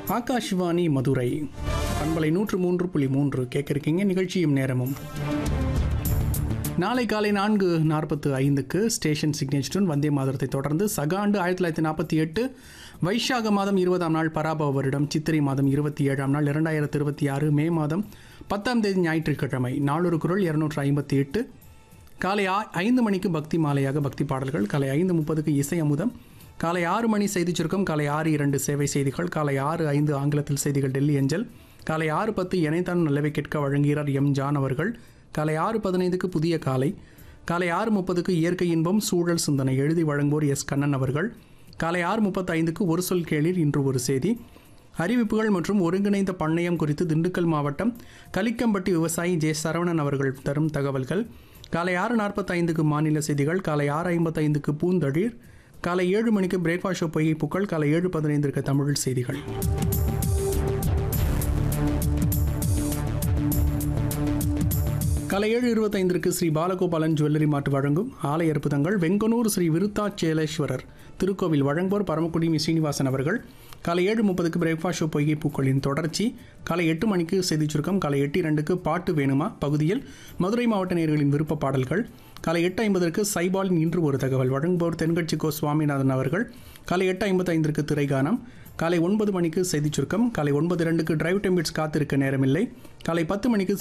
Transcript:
ஆகாஷ்வாணி மதுரை பண்பலை நூற்று மூன்று புள்ளி மூன்று கேட்கிருக்கீங்க நிகழ்ச்சியும் நேரமும் நாளை காலை நான்கு நாற்பத்து ஐந்துக்கு ஸ்டேஷன் சிக்னேச்சருடன் வந்தே மாதத்தை தொடர்ந்து சகாண்டு ஆயிரத்தி தொள்ளாயிரத்தி நாற்பத்தி எட்டு வைஷாக மாதம் இருபதாம் நாள் பராபவ வருடம் சித்திரை மாதம் இருபத்தி ஏழாம் நாள் இரண்டாயிரத்தி இருபத்தி ஆறு மே மாதம் பத்தாம் தேதி ஞாயிற்றுக்கிழமை நாளொரு குரல் இருநூற்று ஐம்பத்தி எட்டு காலை ஆ- ஐந்து மணிக்கு பக்தி மாலையாக பக்தி பாடல்கள் காலை ஐந்து முப்பதுக்கு இசை அமுதம் காலை ஆறு மணி செய்திச் சுருக்கம் காலை ஆறு இரண்டு சேவை செய்திகள் காலை ஆறு ஐந்து ஆங்கிலத்தில் செய்திகள் டெல்லி அஞ்சல் காலை ஆறு பத்து இணைத்தான் நல்லவை கேட்க வழங்குகிறார் எம் ஜான் அவர்கள் காலை ஆறு பதினைந்துக்கு புதிய காலை காலை ஆறு முப்பதுக்கு இயற்கை இன்பம் சூழல் சிந்தனை எழுதி வழங்குவோர் எஸ் கண்ணன் அவர்கள் காலை ஆறு முப்பத்தி ஐந்துக்கு ஒரு சொல் கேளிர் இன்று ஒரு செய்தி அறிவிப்புகள் மற்றும் ஒருங்கிணைந்த பண்ணையம் குறித்து திண்டுக்கல் மாவட்டம் கலிக்கம்பட்டி விவசாயி ஜே சரவணன் அவர்கள் தரும் தகவல்கள் காலை ஆறு நாற்பத்தைந்துக்கு மாநில செய்திகள் காலை ஆறு ஐம்பத்தைந்துக்கு பூந்தளிர் காலை ஏழு மணிக்கு பிரேக்ஃபாஸ்ட் ஷோ பொய்கை புக்கள் காலை ஏழு பதினைந்திற்கு தமிழ் செய்திகள் காலை ஏழு இருபத்தைந்திற்கு ஸ்ரீ பாலகோபாலன் ஜுவல்லரி மார்ட் வழங்கும் ஆலய அற்புதங்கள் வெங்கனூர் ஸ்ரீ விருத்தாச்சேலேஸ்வரர் திருக்கோவில் வழங்குவோர் பரமக்குடி மி. சீனிவாசன் அவர்கள் காலை ஏழு முப்பதுக்கு பிரேக்ஃபாஸ்ட் ஷோ பொய்கை பூக்களின் தொடர்ச்சி காலை எட்டு மணிக்கு செய்திச் சுருக்கம் காலை எட்டு இரண்டுக்கு பாட்டு வேணுமா பகுதியில் மதுரை மாவட்ட நேயர்களின் விருப்ப பாடல்கள் காலை எட்டு ஐம்பதற்கு சைபாலின் இன்று ஒரு தகவல் வழங்குவோர் தென்கட்சி கோ சுவாமிநாதன் அவர்கள் காலை எட்டு ஐம்பத்தைந்திற்கு திரைகானம் காலை ஒன்பது மணிக்கு செய்திச் சுருக்கம் காலை ஒன்பது இரண்டுக்கு டிரைவ் டெம்பிட்ஸ் காத்திருக்க நேரமில்லை காலை பத்து மணிக்கு